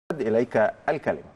إليك الكلمة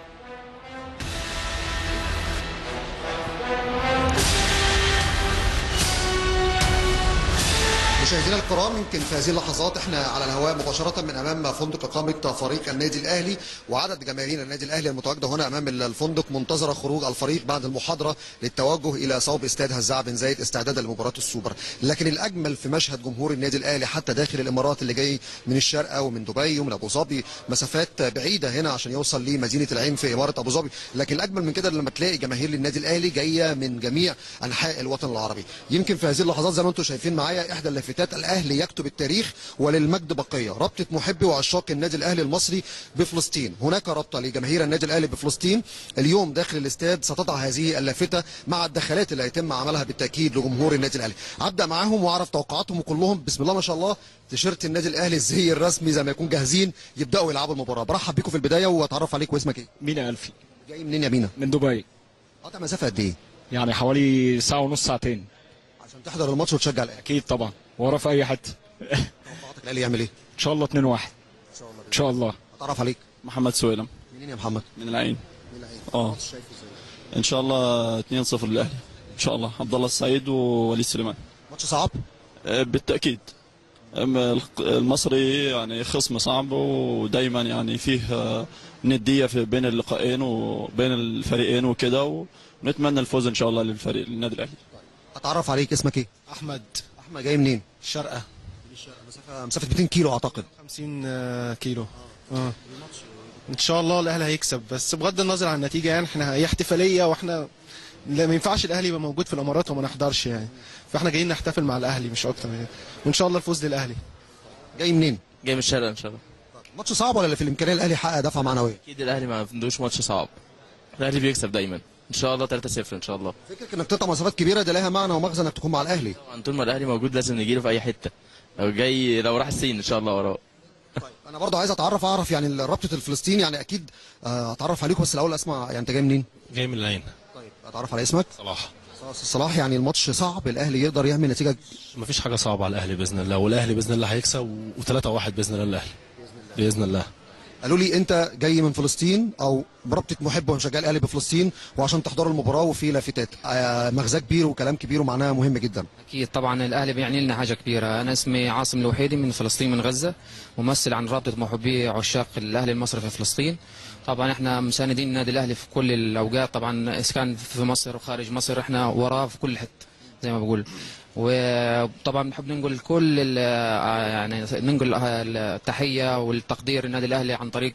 مشاهدينا الكرام يمكن في هذه اللحظات احنا على الهواء مباشره من امام فندق اقامه فريق النادي الاهلي وعدد جماهير النادي الاهلي المتواجده هنا امام الفندق منتظره خروج الفريق بعد المحاضره للتوجه الى صوب استاد هزاع بن زايد استعدادا لمباراه السوبر لكن الاجمل في مشهد جمهور النادي الاهلي حتى داخل الامارات اللي جاي من الشارقه ومن دبي ومن ابو ظبي مسافات بعيده هنا عشان يوصل لمدينه العين في اماره ابو ظبي لكن الاجمل من كده لما تلاقي جماهير النادي الاهلي جايه من جميع انحاء الوطن العربي يمكن في هذه اللحظات زي ما انتم شايفين معايا احدى اللافتات الاهلي يكتب التاريخ وللمجد بقيه رابطه محبي وعشاق النادي الاهلي المصري بفلسطين هناك رابطه لجماهير النادي الاهلي بفلسطين اليوم داخل الاستاد ستضع هذه اللافته مع الدخلات اللي هيتم عملها بالتاكيد لجمهور النادي الاهلي ابدا معاهم واعرف توقعاتهم وكلهم بسم الله ما شاء الله تيشيرت النادي الاهلي الزي الرسمي زي ما يكون جاهزين يبداوا يلعبوا المباراه برحب بيكم في البدايه واتعرف عليك واسمك ايه مينا ألفي جاي منين يا مينا من دبي قطع مسافه قد ايه يعني حوالي ساعة ونص ساعتين عشان تحضر الماتش وتشجع الاهلي أكيد طبعا ورا في أي حتة توقعاتك الاهلي يعمل ايه إن شاء الله 2 1 إن شاء الله اتعرف عليك محمد سويلم منين يا محمد من العين من العين اه الماتش شايفه ازاي ان شاء الله 2-0 للاهلي ان شاء الله عبد الله السعيد ووليد سليمان ماتش صعب آه، بالتاكيد أما الق- المصري يعني خصم صعب ودايما يعني فيه آه، نديه في بين اللقاءين وبين الفريقين وكده ونتمنى الفوز ان شاء الله للفريق للنادي الاهلي اتعرف عليك اسمك ايه احمد احمد جاي منين شرقه مسافه مسافه 200 كيلو اعتقد 50 آه، كيلو اه ان شاء الله الاهلي هيكسب بس بغض النظر عن النتيجه يعني احنا هي احتفاليه واحنا لا ما ينفعش الاهلي يبقى موجود في الامارات وما نحضرش يعني فاحنا جايين نحتفل مع الاهلي مش اكتر يعني وان شاء الله الفوز للاهلي جاي منين جاي من الشارع ان شاء الله ماتش صعب ولا اللي في الامكانيه الاهلي يحقق دفعه معنويه اكيد الاهلي ما عندوش ماتش صعب الاهلي بيكسب دايما ان شاء الله 3-0 ان شاء الله فكرك انك تقطع مسافات كبيره ده لها معنى ومغزى انك تكون مع الاهلي طبعا طول ما الاهلي موجود لازم نجيله في اي حته لو جاي لو راح الصين ان شاء الله وراه طيب انا برضه عايز اتعرف اعرف يعني رابطه الفلسطين يعني اكيد آه، اتعرف عليكم بس الاول اسمع يعني انت جاي منين جاي من العين طيب اتعرف على اسمك صلاح صلاح يعني الماتش صعب الاهلي يقدر يعمل نتيجه مفيش حاجه صعبه على الاهلي باذن الله والاهلي باذن الله هيكسب و3 1 باذن الله الاهلي باذن الله قالوا لي انت جاي من فلسطين او برابطه محب ومشجعي الاهلي بفلسطين وعشان تحضروا المباراه وفي لافتات آه، مغزى كبير وكلام كبير ومعناها مهم جدا أكيد طبعا الأهلي بيعني لنا حاجة كبيرة أنا اسمي عاصم الوحيدي من فلسطين من غزة ممثل عن رابطة محبي عشاق الأهلي المصري في فلسطين طبعا احنا مساندين النادي الأهلي في كل الأوقات طبعا إذا كان في مصر وخارج مصر احنا وراه في كل حتة زي ما بقول وطبعا بنحب ننقل كل ال- يعني ننقل التحية والتقدير للنادي الأهلي عن طريق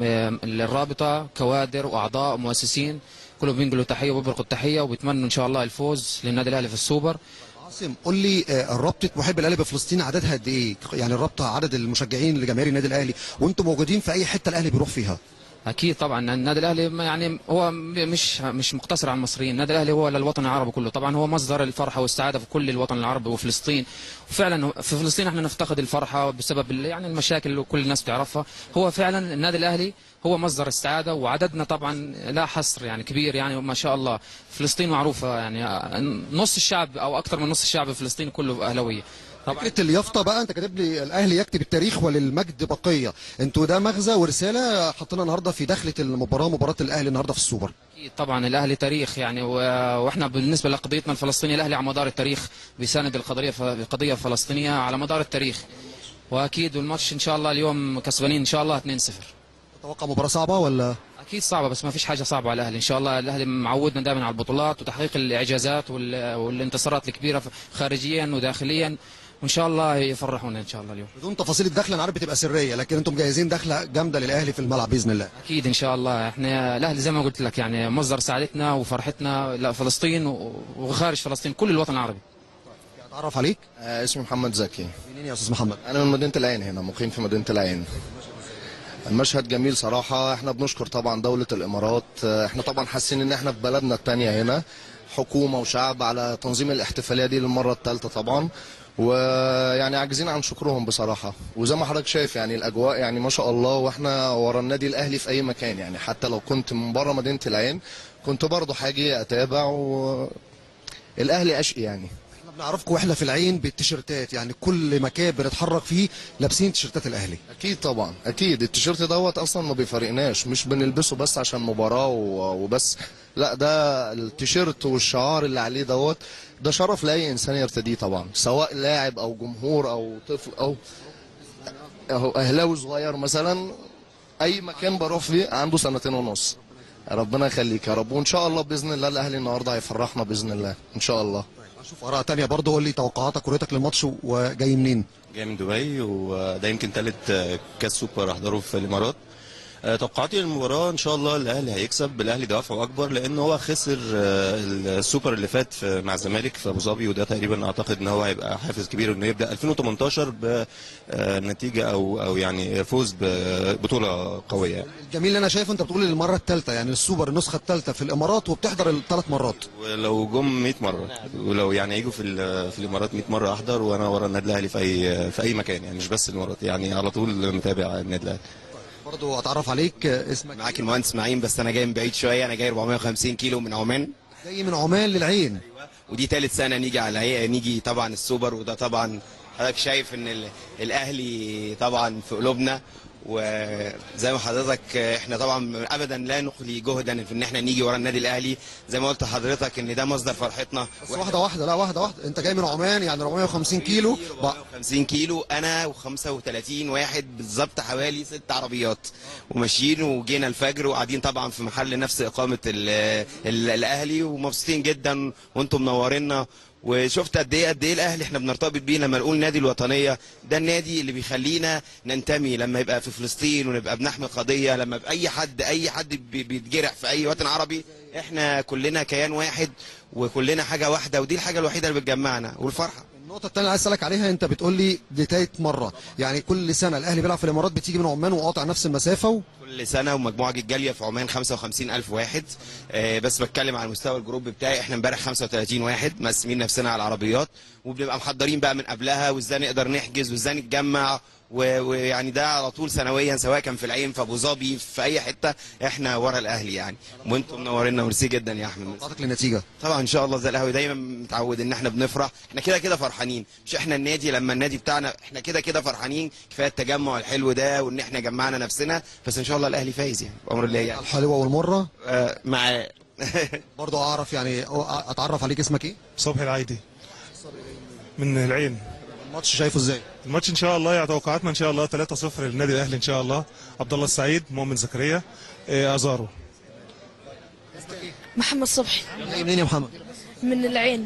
الرابطة كوادر وأعضاء ومؤسسين كلهم بينقلوا تحية وبيبرقوا التحية وبيتمنوا إن شاء الله الفوز للنادي الأهلي في السوبر عاصم قول لي آه، رابطه محب الاهلي بفلسطين عددها قد ايه يعني الرابطه عدد المشجعين لجماهير النادي الاهلي وانتم موجودين في اي حته الاهلي بيروح فيها اكيد طبعا النادي الاهلي ما يعني هو م- مش مش مقتصر على المصريين النادي الاهلي هو للوطن العربي كله طبعا هو مصدر الفرحه والسعاده في كل الوطن العربي وفلسطين وفعلا في فلسطين احنا نفتقد الفرحه بسبب ال- يعني المشاكل اللي كل الناس بتعرفها هو فعلا النادي الاهلي هو مصدر السعاده وعددنا طبعا لا حصر يعني كبير يعني ما شاء الله فلسطين معروفه يعني نص الشعب او اكثر من نص الشعب الفلسطيني كله اهلاويه طبعا فكره اليافطه بقى انت كاتب لي الاهلي يكتب التاريخ وللمجد بقيه انتوا ده مغزى ورساله حطينا النهارده في دخله المباراه مباراه الاهلي النهارده في السوبر أكيد طبعا الاهلي تاريخ يعني و- واحنا بالنسبه لقضيتنا الفلسطينيه الاهلي على مدار التاريخ بيساند القضيه القضيه الفلسطينيه على مدار التاريخ واكيد والماتش ان شاء الله اليوم كسبانين ان شاء الله 2-0 تتوقع مباراه صعبه ولا اكيد صعبه بس ما فيش حاجه صعبه على الاهلي ان شاء الله الاهلي معودنا دائما على البطولات وتحقيق الاعجازات وال- والانتصارات الكبيره ف- خارجيا وداخليا وان شاء الله يفرحونا ان شاء الله اليوم بدون تفاصيل الدخله انا عارف بتبقى سريه لكن انتم مجهزين دخله جامده للاهلي في الملعب باذن الله اكيد ان شاء الله احنا الاهلي زي ما قلت لك يعني مصدر سعادتنا وفرحتنا لفلسطين و- وخارج فلسطين كل الوطن العربي اتعرف عليك آه، اسمي محمد زكي منين يا استاذ محمد انا من مدينه العين هنا مقيم في مدينه العين المشهد جميل صراحه احنا بنشكر طبعا دوله الامارات آه، احنا طبعا حاسين ان احنا في بلدنا الثانيه هنا حكومه وشعب على تنظيم الاحتفاليه دي للمره الثالثه طبعا ويعني عاجزين عن شكرهم بصراحه وزي ما حضرتك شايف يعني الاجواء يعني ما شاء الله واحنا ورا النادي الاهلي في اي مكان يعني حتى لو كنت من بره مدينه العين كنت برضه حاجي اتابع و الاهلي اشقي يعني احنا بنعرفكم واحنا في العين بالتيشيرتات يعني كل مكان بنتحرك فيه لابسين تيشيرتات الاهلي اكيد طبعا اكيد التيشيرت دوت اصلا ما بيفرقناش مش بنلبسه بس عشان مباراه و- وبس لا ده التيشيرت والشعار اللي عليه دوت ده شرف لاي انسان يرتديه طبعا سواء لاعب او جمهور او طفل او أهو اهلاوي صغير مثلا اي مكان بروح فيه عنده سنتين ونص ربنا يخليك يا رب وان شاء الله باذن الله الاهلي النهارده هيفرحنا باذن الله ان شاء الله اشوف اراء تانية برضه قول لي توقعاتك ورؤيتك للماتش وجاي منين جاي من دبي وده يمكن ثالث كاس سوبر احضره في الامارات آه، توقعاتي للمباراه ان شاء الله الاهلي هيكسب الاهلي دوافعه اكبر لان هو خسر آه، السوبر اللي فات في- مع الزمالك في ابو ظبي وده تقريبا اعتقد ان هو هيبقى حافز كبير انه يبدا 2018 بنتيجه او او يعني فوز ببطوله قويه يعني. الجميل اللي انا شايفه انت بتقول المره الثالثه يعني السوبر النسخه الثالثه في الامارات وبتحضر الثلاث مرات ولو جم 100 مره ولو يعني يجوا في ال- في الامارات 100 مره احضر وانا ورا النادي الاهلي في اي في اي مكان يعني مش بس الامارات يعني على طول متابع النادي الاهلي برضه اتعرف عليك اسمك معاك المهندس معين بس انا جاي من بعيد شويه انا جاي 450 كيلو من عمان جاي من عمان للعين ودي ثالث سنه نيجي على نيجي طبعا السوبر وده طبعا حضرتك شايف ان ال- الاهلي طبعا في قلوبنا وزي ما حضرتك احنا طبعا ابدا لا نخلي جهدا في ان احنا نيجي ورا النادي الاهلي زي ما قلت لحضرتك ان ده مصدر فرحتنا بس واحده واحده لا واحده واحده انت جاي من عمان يعني 450 كيلو بقى 50 كيلو انا و35 واحد بالظبط حوالي ست عربيات وماشيين وجينا الفجر وقاعدين طبعا في محل نفس اقامه ال ال الاهلي ومبسوطين جدا وانتم منورينا وشفت قد ايه قد ايه الاهلي احنا بنرتبط بيه لما نقول نادي الوطنيه ده النادي اللي بيخلينا ننتمي لما يبقى في فلسطين ونبقى بنحمي قضيه لما يبقى اي حد اي حد بي- بيتجرح في اي وطن عربي احنا كلنا كيان واحد وكلنا حاجه واحده ودي الحاجه الوحيده اللي بتجمعنا والفرحه النقطة الثانية اللي عايز اسألك عليها انت بتقول لي دي تالت مرة يعني كل سنة الاهلي بيلعب في الامارات بتيجي من عمان وقاطع نفس المسافة و... كل سنه ومجموعه جاليه في عمان 55 الف واحد آه، بس بتكلم على مستوى الجروب بتاعي احنا امبارح 35 واحد مقسمين نفسنا على العربيات وبنبقى محضرين بقى من قبلها وازاي نقدر نحجز وازاي نتجمع و- ويعني ده على طول سنويا سواء كان في العين في ابو ظبي في اي حته احنا ورا الاهلي يعني وانتم منورينا ميرسي جدا يا احمد توقعاتك للنتيجة طبعا ان شاء الله زي القهوي دايما متعود ان احنا بنفرح احنا كده كده فرحانين مش احنا النادي لما النادي بتاعنا احنا كده كده فرحانين كفايه التجمع الحلو ده وان احنا جمعنا نفسنا بس ان شاء الله الاهلي فايز يعني بامر الله يعني الحلوة والمرة آه مع برضه اعرف يعني اتعرف عليك اسمك ايه صبحي العيدي من العين الماتش شايفه ازاي الماتش ان شاء الله يعني توقعاتنا ان شاء الله 3-0 للنادي الاهلي ان شاء الله عبد الله السعيد مؤمن زكريا إيه، ازارو محمد صبحي جاي منين يا محمد من العين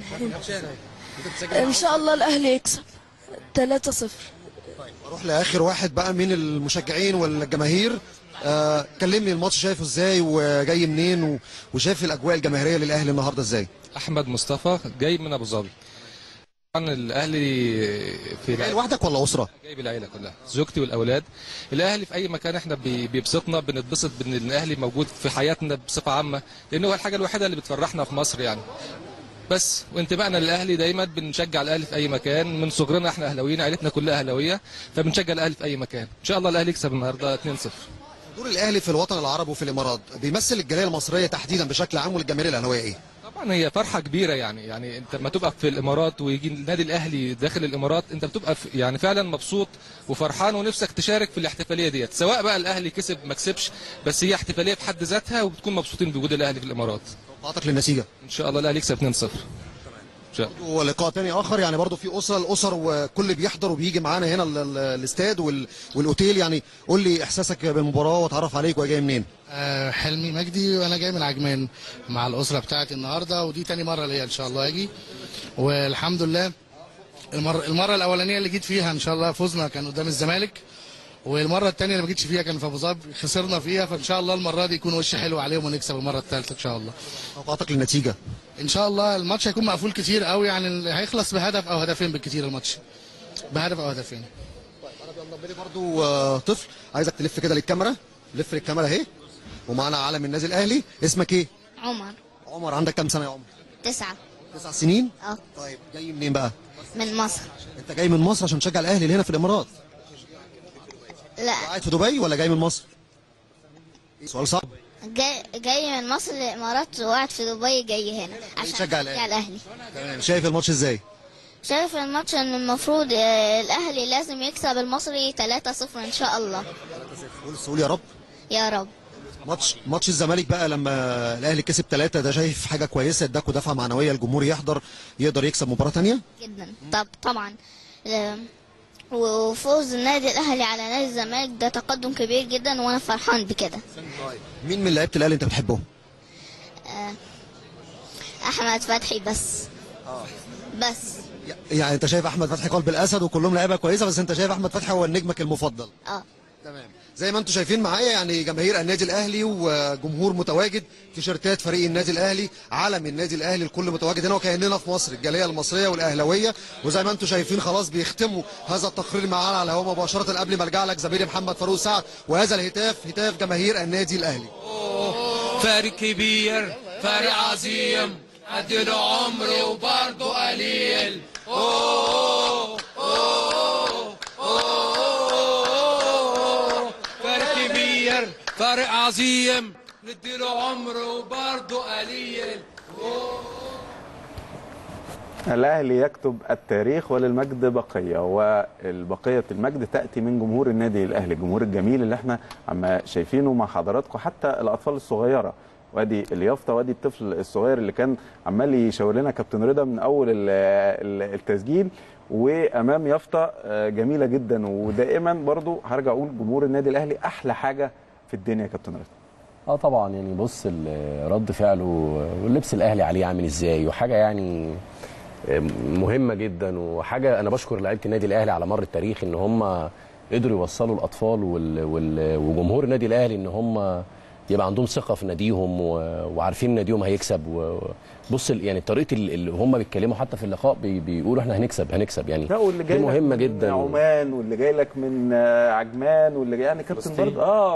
ان شاء الله الاهلي يكسب 3-0 اروح لاخر واحد بقى من المشجعين والجماهير آه كلمني الماتش شايفه ازاي وجاي منين و... وشايف الاجواء الجماهيريه للاهلي النهارده ازاي احمد مصطفى جاي من ابو ظبي طبعا الاهلي في جاي لوحدك ولا اسره جاي بالعيله كلها زوجتي والاولاد الاهلي في اي مكان احنا بي- بيبسطنا بنتبسط بان الاهلي موجود في حياتنا بصفه عامه لانه هو الحاجه الوحيده اللي بتفرحنا في مصر يعني بس وانتمائنا للاهلي دايما بنشجع الاهلي في اي مكان من صغرنا احنا اهلاويين عائلتنا كلها اهلاويه فبنشجع الاهلي في اي مكان ان شاء الله الاهلي يكسب النهارده 2-0 دور الاهلي في الوطن العربي وفي الامارات بيمثل الجاليه المصريه تحديدا بشكل عام والجماهير الاهلاويه ايه طبعا هي فرحه كبيره يعني يعني انت لما تبقى في الامارات ويجي النادي الاهلي داخل الامارات انت بتبقى في- يعني فعلا مبسوط وفرحان ونفسك تشارك في الاحتفاليه ديت سواء بقى الاهلي كسب ما كسبش بس هي احتفاليه في حد ذاتها وبتكون مبسوطين بوجود الاهلي في الامارات توقعاتك للنتيجه ان شاء الله الاهلي يكسب 2-0 ان شاء الله ولقاء تاني اخر يعني برضو في اسره الاسر وكل بيحضر وبيجي معانا هنا ال- ال- الاستاد وال- والاوتيل يعني قول لي احساسك بالمباراه واتعرف عليك وجاي منين آه، حلمي مجدي وانا جاي من عجمان مع الاسره بتاعتي النهارده ودي تاني مره ليا ان شاء الله اجي والحمد لله المره المره الاولانيه اللي جيت فيها ان شاء الله فوزنا كان قدام الزمالك والمره الثانيه اللي ما جيتش فيها كان في ابو ظبي خسرنا فيها فان شاء الله المره دي يكون وش حلو عليهم ونكسب المره الثالثه ان شاء الله توقعاتك للنتيجه ان شاء الله الماتش هيكون مقفول كتير قوي يعني هيخلص بهدف او هدفين بالكتير الماتش بهدف او هدفين برضو آه، طفل عايزك تلف كده للكاميرا لف للكاميرا اهي ومعانا علم النادي الاهلي اسمك ايه عمر عمر عندك كام سنه يا عمر تسعة تسع سنين اه طيب جاي منين بقى من مصر انت جاي من مصر عشان تشجع الاهلي اللي هنا في الامارات لا قاعد في دبي ولا جاي من مصر سؤال صعب جاي, جاي من مصر الامارات وقاعد في دبي جاي هنا عشان تشجع الأهلي. الاهلي تمام شايف الماتش ازاي شايف الماتش ان المفروض آه، الاهلي لازم يكسب المصري 3-0 ان شاء الله قول قول يا رب يا رب ماتش ماتش الزمالك بقى لما الاهلي كسب ثلاثة ده شايف حاجه كويسه اداكوا دفعه معنويه الجمهور يحضر يقدر يكسب مباراه ثانيه جدا طب طبعا آه، وفوز النادي الاهلي على نادي الزمالك ده تقدم كبير جدا وانا فرحان بكده مين من لعيبه الاهلي انت بتحبهم آه، احمد فتحي بس بس يعني انت شايف احمد فتحي قلب الاسد وكلهم لعيبه كويسه بس انت شايف احمد فتحي هو نجمك المفضل اه تمام زي ما انتم شايفين معايا يعني جماهير النادي الاهلي وجمهور متواجد تيشيرتات فريق النادي الاهلي علم النادي الاهلي الكل متواجد هنا وكاننا في مصر الجاليه المصريه والاهلاويه وزي ما انتم شايفين خلاص بيختموا هذا التقرير معانا على الهواء مباشره قبل ما ارجع لك زميلي محمد فاروق سعد وهذا الهتاف هتاف جماهير النادي الاهلي فرق كبير فرق عظيم اديله عمري وبرضه قليل أوه أوه أوه فرق كبير فرق عظيم نديله عمر وبرضه قليل الأهلي يكتب التاريخ وللمجد بقية والبقية المجد تأتي من جمهور النادي الأهلي الجمهور الجميل اللي احنا عم شايفينه مع حضراتكم حتى الأطفال الصغيرة وادي اليافطه وادي الطفل الصغير اللي كان عمال يشاور لنا كابتن رضا من اول ال- ال- التسجيل وامام يافطه آه، جميله جدا ودائما برضو هرجع اقول جمهور النادي الاهلي احلى حاجه في الدنيا يا كابتن رضا اه طبعا يعني بص ال- رد فعله واللبس الاهلي عليه عامل ازاي وحاجه يعني مهمه جدا وحاجه انا بشكر لعيبه النادي الاهلي على مر التاريخ ان هم قدروا يوصلوا الاطفال وال... وال... وجمهور النادي الاهلي ان هم يبقى عندهم ثقه في ناديهم و... وعارفين ناديهم هيكسب و... بص ال- يعني طريقه ال- اللي هم بيتكلموا حتى في اللقاء بي... بيقولوا احنا هنكسب هنكسب يعني لا واللي دي جاي لك مهمه من جدا عمان واللي جاي لك من آه، عجمان واللي جاي يعني كابتن فلسطين. برضه اه